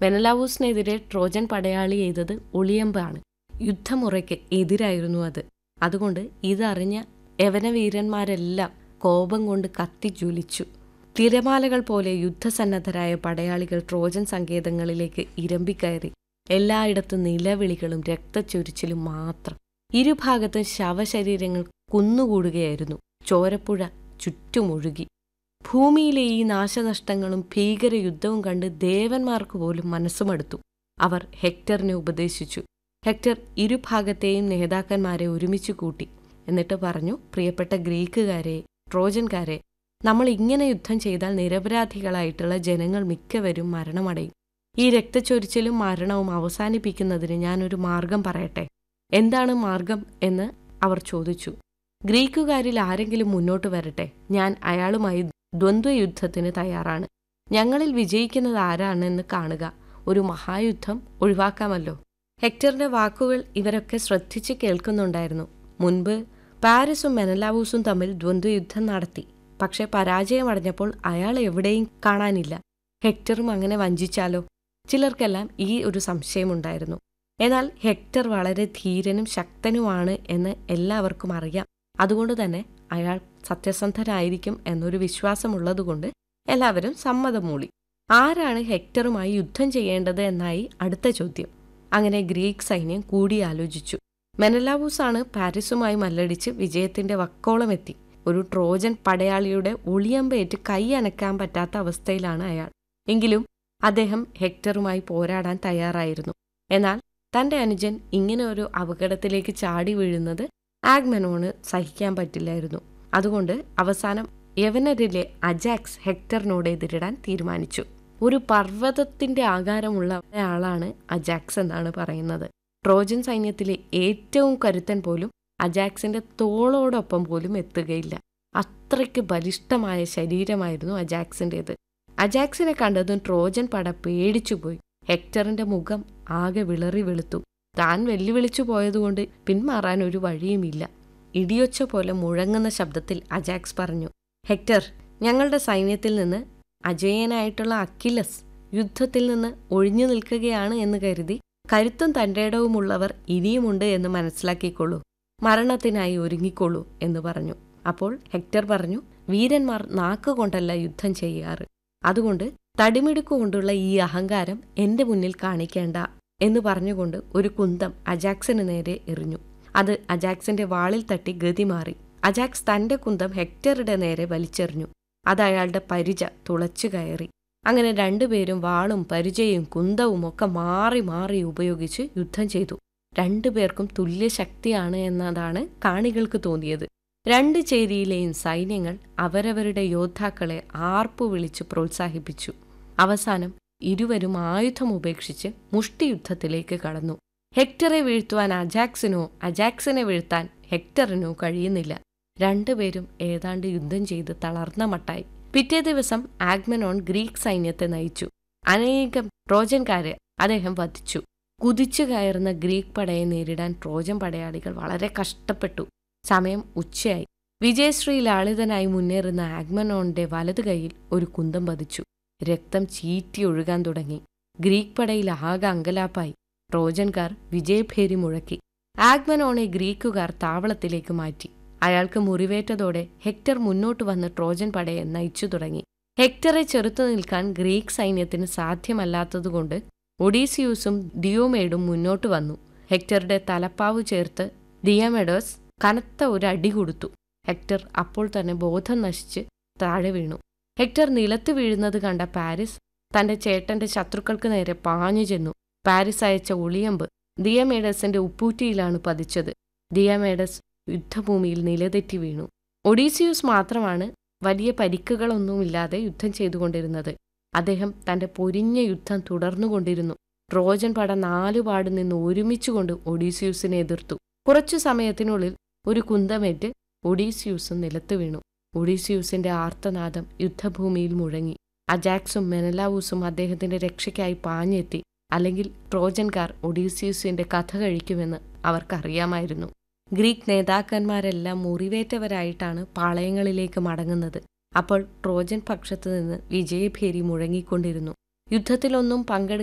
മെനലാവൂസിനെതിരെ Trojan പടയാളി ചെയ്തത് ഒളിയമ്പാണ് യുദ്ധമുറയ്ക്ക് എതിരായിരുന്നു അത് അതുകൊണ്ട് ഇതറിഞ്ഞ യവനവീരന്മാരെല്ലാം കോപം കൊണ്ട് കത്തിജ്വലിച്ചു തിരമാലകൾ പോലെ യുദ്ധസന്നദ്ധരായ പടയാളികൾ ട്രോജൻ സങ്കേതങ്ങളിലേക്ക് ഇരമ്പിക്കയറി എല്ലായിടത്തും നിലവിളികളും രക്തച്ചൊരിച്ചിലും മാത്രം ഇരുഭാഗത്തും ശവശരീരങ്ങൾ കുന്നുകൂടുകയായിരുന്നു ചോരപ്പുഴ ചുറ്റുമൊഴുകി ഭൂമിയിലെ ഈ നാശനഷ്ടങ്ങളും ഭീകരയുദ്ധവും കണ്ട് ദേവന്മാർക്ക് പോലും മനസ്സുമടുത്തു അവർ ഹെക്ടറിനെ ഉപദേശിച്ചു ഹെക്ടർ ഇരുഭാഗത്തെയും നേതാക്കന്മാരെ ഒരുമിച്ച് കൂട്ടി എന്നിട്ട് പറഞ്ഞു പ്രിയപ്പെട്ട ഗ്രീക്കുകാരെ ട്രോജൻകാരെ നമ്മൾ ഇങ്ങനെ യുദ്ധം ചെയ്താൽ നിരപരാധികളായിട്ടുള്ള ജനങ്ങൾ മിക്കവരും മരണമടയും ഈ രക്തച്ചൊരിച്ചിലും മരണവും അവസാനിപ്പിക്കുന്നതിന് ഞാനൊരു മാർഗം പറയട്ടെ എന്താണ് മാർഗം എന്ന് അവർ ചോദിച്ചു ഗ്രീക്കുകാരിൽ ആരെങ്കിലും മുന്നോട്ട് വരട്ടെ ഞാൻ അയാളുമായി ദ്വന്ദ്വയുദ്ധത്തിന് തയ്യാറാണ് ഞങ്ങളിൽ വിജയിക്കുന്നത് ആരാണെന്ന് കാണുക ഒരു മഹായുദ്ധം ഒഴിവാക്കാമല്ലോ ഹെക്ടറിന്റെ വാക്കുകൾ ഇവരൊക്കെ ശ്രദ്ധിച്ച് കേൾക്കുന്നുണ്ടായിരുന്നു മുൻപ് പാരീസും മെനലാവൂസും തമ്മിൽ ദ്വന്ദ്വയുദ്ധം നടത്തി പക്ഷെ പരാജയമടഞ്ഞപ്പോൾ അയാൾ എവിടെയും കാണാനില്ല ഹെക്ടറും അങ്ങനെ വഞ്ചിച്ചാലോ ചിലർക്കെല്ലാം ഈ ഒരു സംശയമുണ്ടായിരുന്നു എന്നാൽ ഹെക്ടർ വളരെ ധീരനും ശക്തനുമാണ് എന്ന് എല്ലാവർക്കും അറിയാം അതുകൊണ്ട് തന്നെ അയാൾ സത്യസന്ധനായിരിക്കും എന്നൊരു വിശ്വാസമുള്ളതുകൊണ്ട് എല്ലാവരും സമ്മതം മൂളി ആരാണ് ഹെക്ടറുമായി യുദ്ധം ചെയ്യേണ്ടത് എന്നായി അടുത്ത ചോദ്യം അങ്ങനെ ഗ്രീക്ക് സൈന്യം കൂടിയാലോചിച്ചു മെനലാവൂസാണ് പാരീസുമായി മല്ലടിച്ച് വിജയത്തിന്റെ വക്കോളമെത്തി ഒരു ട്രോജൻ പടയാളിയുടെ ഒളിയമ്പേറ്റ് കൈ അനക്കാൻ പറ്റാത്ത അവസ്ഥയിലാണ് അയാൾ എങ്കിലും അദ്ദേഹം ഹെക്ടറുമായി പോരാടാൻ തയ്യാറായിരുന്നു എന്നാൽ തന്റെ അനുജൻ ഇങ്ങനെ ഒരു അപകടത്തിലേക്ക് ചാടി വീഴുന്നത് ആഗ്മനോണ് സഹിക്കാൻ പറ്റില്ലായിരുന്നു അതുകൊണ്ട് അവസാനം യവനരിലെ അജാക്സ് ഹെക്ടറിനോട് എതിരിടാൻ തീരുമാനിച്ചു ഒരു പർവ്വതത്തിന്റെ ആകാരമുള്ള ആളാണ് അജാക്സ് എന്നാണ് പറയുന്നത് ട്രോജൻ സൈന്യത്തിലെ ഏറ്റവും കരുത്തൻ പോലും അജാക്സിന്റെ തോളോടൊപ്പം പോലും എത്തുകയില്ല അത്രയ്ക്ക് ബലിഷ്ഠമായ ശരീരമായിരുന്നു അജാക്സിൻ്റെത് അജാക്സിനെ കണ്ടതും ട്രോജൻ പട പേടിച്ചുപോയി ഹെക്ടറിന്റെ മുഖം ആകെ വിളറി വെളുത്തു താൻ വെല്ലുവിളിച്ചു പോയതുകൊണ്ട് പിന്മാറാൻ ഒരു വഴിയുമില്ല ഇടിയൊച്ച പോലെ മുഴങ്ങുന്ന ശബ്ദത്തിൽ അജാക്സ് പറഞ്ഞു ഹെക്ടർ ഞങ്ങളുടെ സൈന്യത്തിൽ നിന്ന് അജയനായിട്ടുള്ള അക്കിലസ് യുദ്ധത്തിൽ നിന്ന് ഒഴിഞ്ഞു നിൽക്കുകയാണ് എന്ന് കരുതി കരുത്തും തൻ്റെടവുമുള്ളവർ ഇനിയുമുണ്ട് എന്ന് മനസ്സിലാക്കിക്കൊള്ളൂ മരണത്തിനായി ഒരുങ്ങിക്കൊള്ളൂ എന്ന് പറഞ്ഞു അപ്പോൾ ഹെക്ടർ പറഞ്ഞു വീരന്മാർ നാക്കുകൊണ്ടല്ല യുദ്ധം ചെയ്യാറ് അതുകൊണ്ട് തടിമിടുക്കുകൊണ്ടുള്ള ഈ അഹങ്കാരം എന്റെ മുന്നിൽ കാണിക്കേണ്ട എന്ന് പറഞ്ഞുകൊണ്ട് ഒരു കുന്തം അജാക്സിന് നേരെ എറിഞ്ഞു അത് അജാക്സിന്റെ വാളിൽ തട്ടി ഗതി മാറി അജാക്സ് തന്റെ കുന്തം ഹെക്ടറുടെ നേരെ വലിച്ചെറിഞ്ഞു അത് അയാളുടെ പരിച തുളച്ചു കയറി അങ്ങനെ രണ്ടുപേരും വാളും പരിചയും കുന്തവും ഒക്കെ മാറി മാറി ഉപയോഗിച്ച് യുദ്ധം ചെയ്തു രണ്ടുപേർക്കും തുല്യ ശക്തിയാണ് എന്നതാണ് കാണികൾക്ക് തോന്നിയത് രണ്ട് ചേരിയിലെയും സൈന്യങ്ങൾ അവരവരുടെ യോദ്ധാക്കളെ ആർപ്പു വിളിച്ച് പ്രോത്സാഹിപ്പിച്ചു അവസാനം ഇരുവരും ആയുധം ഉപേക്ഷിച്ച് മുഷ്ടിയുദ്ധത്തിലേക്ക് കടന്നു ഹെക്ടറെ വീഴ്ത്തുവാൻ അജാക്സിനോ അജാക്സിനെ വീഴ്ത്താൻ ഹെക്ടറിനോ കഴിയുന്നില്ല രണ്ടുപേരും ഏതാണ്ട് യുദ്ധം ചെയ്ത് തളർന്ന മട്ടായി പിറ്റേ ദിവസം ആഗ്മനോൺ ഗ്രീക്ക് സൈന്യത്തെ നയിച്ചു അനേകം ട്രോജൻകാരെ അദ്ദേഹം വധിച്ചു കുതിച്ചു കയറുന്ന ഗ്രീക്ക് പടയെ നേരിടാൻ ട്രോജൻ പടയാളികൾ വളരെ കഷ്ടപ്പെട്ടു സമയം ഉച്ചയായി വിജയശ്രീ ലാളിതനായി മുന്നേറുന്ന ആഗ്മനോണിന്റെ വലതു കൈയിൽ ഒരു കുന്തം പതിച്ചു രക്തം ചീറ്റി ഒഴുകാൻ തുടങ്ങി ഗ്രീക്ക് പടയിൽ ആകെ അങ്കലാപ്പായി ട്രോജൻകാർ വിജയഭേരി മുഴക്കി ആഗ്മനോണെ ഗ്രീക്കുകാർ താവളത്തിലേക്ക് മാറ്റി അയാൾക്ക് മുറിവേറ്റതോടെ ഹെക്ടർ മുന്നോട്ട് വന്ന് ട്രോജൻ പടയെ നയിച്ചു തുടങ്ങി ഹെക്ടറെ ചെറുത്തു നിൽക്കാൻ ഗ്രീക്ക് സൈന്യത്തിന് സാധ്യമല്ലാത്തതുകൊണ്ട് ഒഡീസിയൂസും ഡിയോമേഡും മുന്നോട്ട് വന്നു ഹെക്ടറുടെ തലപ്പാവ് ചേർത്ത് ഡിയമേഡോസ് കനത്ത ഒരു അടി കൊടുത്തു ഹെക്ടർ അപ്പോൾ തന്നെ ബോധം നശിച്ച് താഴെ വീണു ഹെക്ടർ നിലത്ത് വീഴുന്നത് കണ്ട പാരിസ് തന്റെ ചേട്ടന്റെ ശത്രുക്കൾക്ക് നേരെ പാഞ്ഞു ചെന്നു പാരിസ് അയച്ച ഒളിയമ്പ് ദിയമേഡസിന്റെ ഉപ്പൂറ്റിയിലാണ് പതിച്ചത് ദിയമേഡസ് യുദ്ധഭൂമിയിൽ നിലതെറ്റി വീണു ഒഡീസിയൂസ് മാത്രമാണ് വലിയ പരിക്കുകളൊന്നുമില്ലാതെ യുദ്ധം ചെയ്തുകൊണ്ടിരുന്നത് അദ്ദേഹം തന്റെ പൊരിഞ്ഞ യുദ്ധം തുടർന്നുകൊണ്ടിരുന്നു ട്രോജൻ പട നാലുപാട് നിന്ന് ഒരുമിച്ചുകൊണ്ട് ഒഡീസിയൂസിനെ എതിർത്തു കുറച്ചു സമയത്തിനുള്ളിൽ ഒരു കുന്തമേറ്റ് ഒഡീസിയൂസും നിലത്ത് വീണു ഒഡീസിയൂസിന്റെ ആർത്തനാദം യുദ്ധഭൂമിയിൽ മുഴങ്ങി അജാക്സും മെനലാവൂസും അദ്ദേഹത്തിന്റെ രക്ഷയ്ക്കായി പാഞ്ഞെത്തി അല്ലെങ്കിൽ ട്രോജൻകാർ ഒഡീസിയൂസിന്റെ കഥ കഴിക്കുമെന്ന് അവർക്കറിയാമായിരുന്നു ഗ്രീക്ക് നേതാക്കന്മാരെല്ലാം മുറിവേറ്റവരായിട്ടാണ് പാളയങ്ങളിലേക്ക് മടങ്ങുന്നത് അപ്പോൾ ട്രോജൻ പക്ഷത്തു നിന്ന് വിജയഭേരി മുഴങ്ങിക്കൊണ്ടിരുന്നു യുദ്ധത്തിലൊന്നും പങ്കെടുക്കാൻ